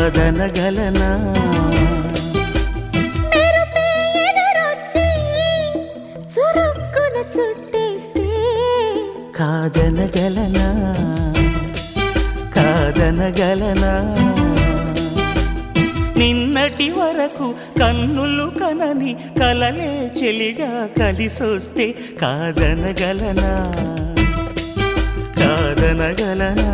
కాదనగలనా మెరుపే ఎదురొచ్చి చురుక్కున చుట్టేస్తే కాదనగలనా కాదనగలనా నిన్నటి వరకు కన్నులు కనని కలలే చెలిగా కలిసొస్తే కాదనగలనా కాదనగలనా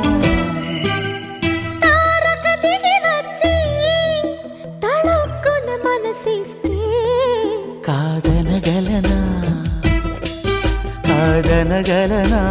తారక దిగి వచ్చి తళుక్కున మనసిస్తే కాదనగలనా కాదనగలనా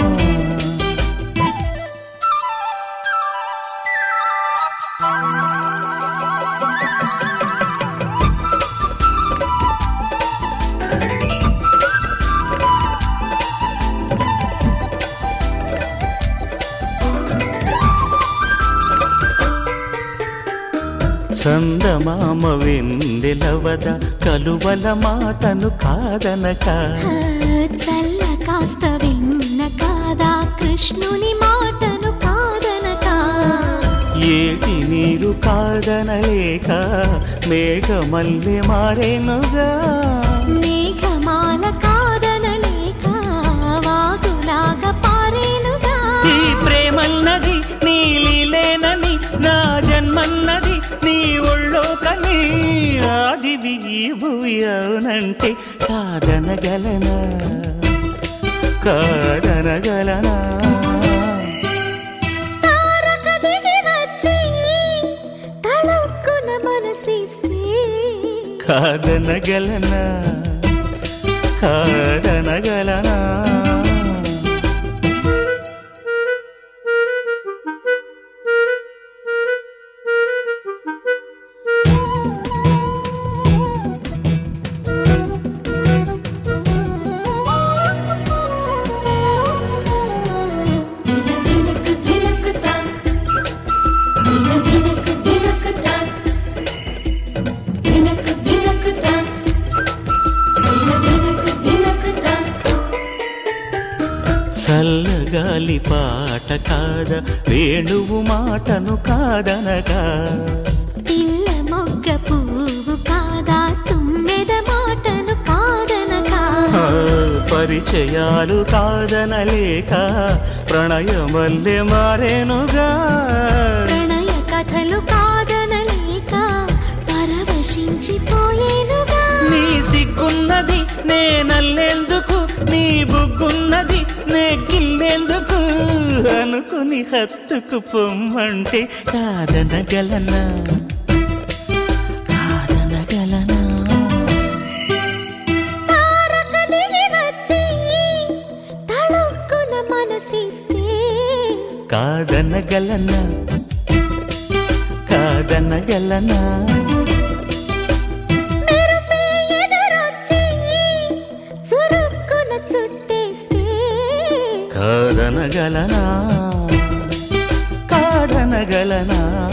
చందమామ వెన్నెలవద కలువల మాటను కాదనక ఆ, చల్ల కాస్త విన్న కాదా కృష్ణుని మాటను కాదనక ఏటి నీరు కాదనలేక మేఘమల్లె మారేనుగా మేఘమాల కాదనలేక వాగులాగా పారేనుగా ఈ ప్రేమన్నది నీలిలేనని నా జన్మన్నది నీ ఒళ్ళో కని ఆదివి ఈ భూమి అవునంటే కాదనగలనా కాదనగలనా తారక దిగి వచ్చి తళుక్కున మనసిస్తే కాదనగలనా కాదనగలనా దినకు దినకు తా దిన దినకు దినకు తా దినకు దినకు తా దిన దినకు దినకు తా చల్లగాలి పాట కాద వేణువు మాటను కాదనగా పిల్ల మొగ్గ పువ్వు కాదా తుమ్మెద మాటను కాదనక ఆ, పరిచయాలు కాదనలేక ప్రణయమల్లె మారేనుగా ప్రణయ కథలు కాదనలేక పరవశించిపోయేనుగా నీ సిగ్గున్నది నే నల్లేందుకు నీ బుగ్గున్నది నే గిల్లేందుకు అనుకుని హత్తుకు పొమ్మంటే కాదనగలనా కాదనగలనా తారక దిగి వచ్చి తళుక్కున మనసిస్తే కాదనగలనా కాదనగలనా మెరుపే ఎదురొచ్చి చురుక్కున చుట్టేస్తే కాదనగలనా కాదనగలనా